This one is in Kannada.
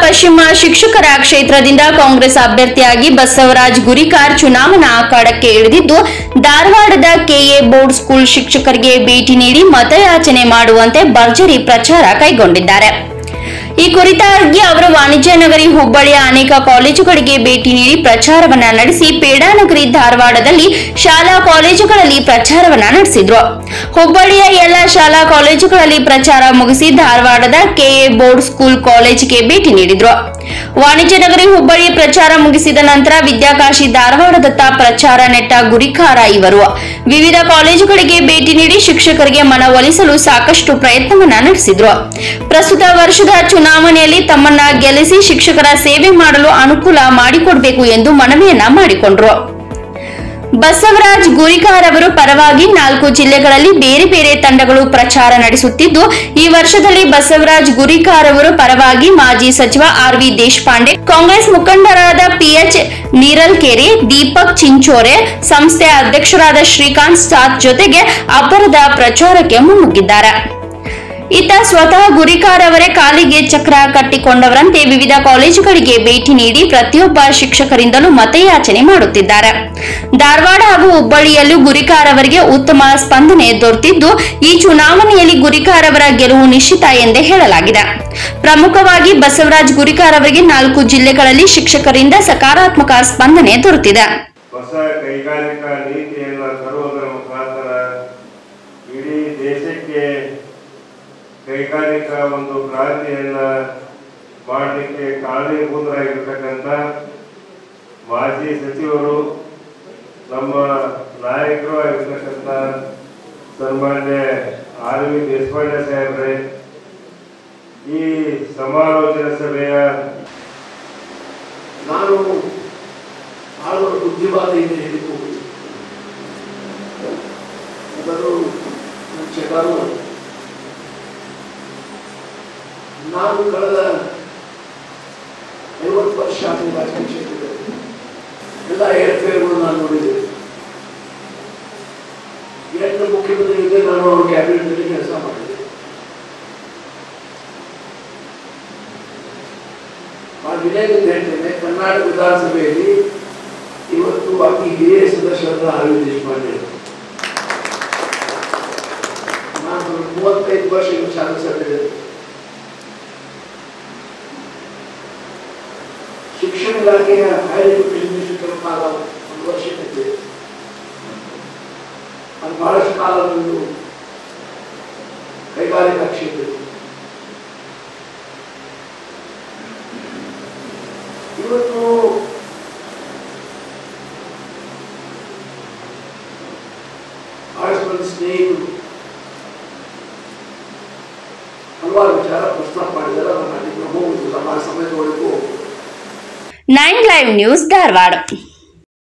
ಪಶ್ಚಿಮ ಶಿಕ್ಷಕರ ಕ್ಷೇತ್ರದಿಂದ ಕಾಂಗ್ರೆಸ್ ಅಭ್ಯರ್ಥಿಯಾಗಿ ಬಸವರಾಜ್ ಗುರಿಕಾರ್ ಚುನಾವಣಾ ಅಖಾಡಕ್ಕೆ ಇಳಿದಿದ್ದು ಧಾರವಾಡದ ಕೆಎ ಬೋರ್ಡ್ ಸ್ಕೂಲ್ ಶಿಕ್ಷಕರಿಗೆ ಭೇಟಿ ನೀಡಿ ಮತಯಾಚನೆ ಮಾಡುವಂತೆ ಭರ್ಜರಿ ಪ್ರಚಾರ ಕೈಗೊಂಡಿದ್ದಾರೆ ಈ ಕುರಿತಾಗಿ ಅವರು ವಾಣಿಜ್ಯ ನಗರಿ ಹುಬ್ಬಳ್ಳಿಯ ಅನೇಕ ಕಾಲೇಜುಗಳಿಗೆ ಭೇಟಿ ನೀಡಿ ಪ್ರಚಾರವನ್ನ ನಡೆಸಿ ಪೇಡಾನಗರಿ ಧಾರವಾಡದಲ್ಲಿ ಶಾಲಾ ಕಾಲೇಜುಗಳಲ್ಲಿ ಪ್ರಚಾರವನ್ನ ನಡೆಸಿದ್ರು ಹುಬ್ಬಳ್ಳಿಯ ಎಲ್ಲ ಶಾಲಾ ಕಾಲೇಜುಗಳಲ್ಲಿ ಪ್ರಚಾರ ಮುಗಿಸಿ ಧಾರವಾಡದ ಕೆಎ ಬೋರ್ಡ್ ಸ್ಕೂಲ್ ಕಾಲೇಜಿಗೆ ಭೇಟಿ ನೀಡಿದ್ರು ವಾಣಿಜ್ಯ ನಗರಿ ಹುಬ್ಬಳ್ಳಿ ಪ್ರಚಾರ ಮುಗಿಸಿದ ನಂತರ ವಿದ್ಯಾಕಾಶಿ ಧಾರವಾಡದತ್ತ ಪ್ರಚಾರ ನೆಟ್ಟ ಗುರಿಕಾರ ಇವರು ವಿವಿಧ ಕಾಲೇಜುಗಳಿಗೆ ಭೇಟಿ ನೀಡಿ ಶಿಕ್ಷಕರಿಗೆ ಮನವೊಲಿಸಲು ಸಾಕಷ್ಟು ಪ್ರಯತ್ನವನ್ನ ನಡೆಸಿದ್ರು ಪ್ರಸ್ತುತ ವರ್ಷದ ಚುನಾವಣೆಯಲ್ಲಿ ತಮ್ಮನ್ನ ಗೆಲ್ಲಿಸಿ ಶಿಕ್ಷಕರ ಸೇವೆ ಮಾಡಲು ಅನುಕೂಲ ಮಾಡಿಕೊಡಬೇಕು ಎಂದು ಮನವಿಯನ್ನ ಮಾಡಿಕೊಂಡ್ರು ಬಸವರಾಜ್ ಗುರಿಕಾರ್ ಅವರು ಪರವಾಗಿ ನಾಲ್ಕು ಜಿಲ್ಲೆಗಳಲ್ಲಿ ಬೇರೆ ಬೇರೆ ತಂಡಗಳು ಪ್ರಚಾರ ನಡೆಸುತ್ತಿದ್ದು ಈ ವರ್ಷದಲ್ಲಿ ಬಸವರಾಜ್ ಗುರಿಕಾರ್ ಅವರು ಪರವಾಗಿ ಮಾಜಿ ಸಚಿವ ಆರ್ ವಿ ದೇಶಪಾಂಡೆ ಕಾಂಗ್ರೆಸ್ ಮುಖಂಡರಾದ ಪಿಎಚ್ ನೀರಲ್ಕೆರೆ ದೀಪಕ್ ಚಿಂಚೋರೆ ಸಂಸ್ಥೆಯ ಅಧ್ಯಕ್ಷರಾದ ಶ್ರೀಕಾಂತ್ ಸಾತ್ ಜೊತೆಗೆ ಅಬ್ಬರದ ಪ್ರಚಾರಕ್ಕೆ ಮುನ್ನುಗ್ಗಿದ್ದಾರೆ ಇತ್ತ ಸ್ವತಃ ಗುರಿಕಾರ್ ಅವರೇ ಕಾಲಿಗೆ ಚಕ್ರ ಕಟ್ಟಿಕೊಂಡವರಂತೆ ವಿವಿಧ ಕಾಲೇಜುಗಳಿಗೆ ಭೇಟಿ ನೀಡಿ ಪ್ರತಿಯೊಬ್ಬ ಶಿಕ್ಷಕರಿಂದಲೂ ಮತಯಾಚನೆ ಮಾಡುತ್ತಿದ್ದಾರೆ ಧಾರವಾಡ ಹಾಗೂ ಹುಬ್ಬಳ್ಳಿಯಲ್ಲೂ ಗುರಿಕಾರ್ ಅವರಿಗೆ ಉತ್ತಮ ಸ್ಪಂದನೆ ದೊರೆತಿದ್ದು ಈ ಚುನಾವಣೆಯಲ್ಲಿ ಗುರಿಕಾರ್ ಅವರ ಗೆಲುವು ನಿಶ್ಚಿತ ಎಂದೇ ಹೇಳಲಾಗಿದೆ ಪ್ರಮುಖವಾಗಿ ಬಸವರಾಜ್ ಗುರಿಕಾರ್ ಅವರಿಗೆ ನಾಲ್ಕು ಜಿಲ್ಲೆಗಳಲ್ಲಿ ಶಿಕ್ಷಕರಿಂದ ಸಕಾರಾತ್ಮಕ ಸ್ಪಂದನೆ ದೊರೆತಿದೆ ಹೊಸ ಕೈಗಾರಿಕಾ ನೀತಿಯನ್ನು ತರುವುದರ ಮುಖಾಂತರ ಇಡೀ ದೇಶಕ್ಕೆ ಕೈಗಾರಿಕಾ ಒಂದು ಕ್ರಾಂತಿಯನ್ನ ಮಾಡಲಿಕ್ಕೆ ಕಾರಣೀಭೂತರಾಗಿರ್ತಕ್ಕಂಥ ಮಾಜಿ ಸಚಿವರು ನಮ್ಮ ನಾಯಕರು ಆಗಿರ್ತಕ್ಕಂಥ ಸನ್ಮಾನ್ಯ ಆರ್ ವಿ ದೇಶಪಾಂಡೆ ಸಾಹೇಬ್ರೆ ಈ ಸಮಾಲೋಚನಾ ಸಭೆಯ ನಾನು ಆಳುವ ಬುದ್ಧಿವಾದದಿಂದ ಹಿಡಿದು ಮೊದಲು ಮುಂಚೆಗಾರು ನಾನು ಕಳೆದ ಐವತ್ತು ವರ್ಷ ಆಗಿದೆ ರಾಜಕೀಯ ಕ್ಷೇತ್ರದಲ್ಲಿ ಎಲ್ಲ ಏರ್ಫೇರ್ಗಳು ನಾನು ನೋಡಿದೆ ಎಂಟು ಮುಖ್ಯಮಂತ್ರಿಗಳಿಗೆ ನಾನು ಅವ್ರ ಕ್ಯಾಬಿನೆಟ್ನಲ್ಲಿ ಕೆಲಸ ಮಾಡಿದೆ ಆ ವಿನಯದಿಂದ ಹೇಳ್ತೇನೆ ಕರ್ನಾಟಕ ವಿಧಾನಸಭೆಯಲ್ಲಿ ಇವತ್ತು ಅತಿ ಹಿರಿಯ ಸದಸ್ಯರಾದ ಆರ್ ವಿ ದೇಶಪಾಂಡೆ ಅವರು. ನಾನು ಮೂವತ್ತೈದು ವರ್ಷ ಶಾಸಕರಿದ್ದೆ ಶಿಕ್ಷಣ ಇಲಾಖೆಯ ಹೈಯರ್ ಎಜುಕೇಶನ್ ಮಿನಿಸ್ಟರ್ ಕಾಲ ಒಂದು ವರ್ಷ ಇದ್ದೆ ಅದು ಬಹಳಷ್ಟು ಕಾಲ ಒಂದು ಕೈಗಾರಿಕಾ ಕ್ಷೇತ್ರದಲ್ಲಿ ಇವತ್ತು ಆಯುಷ್ಮಾನ್ ಸ್ನೇಹಿತರು ಹಲವಾರು ವಿಚಾರ ಪ್ರಸ್ತಾಪ ಮಾಡಿದ್ದಾರೆ ಅದನ್ನು ನಾನು ಹೋಗುದಿಲ್ಲ ಭಾಳ ಸಮಯ ತಗೊಳ್ಳಿಕ್ಕೂ ನೈನ್ ಲೈವ್ ನ್ಯೂಸ್ ಧಾರವಾಡ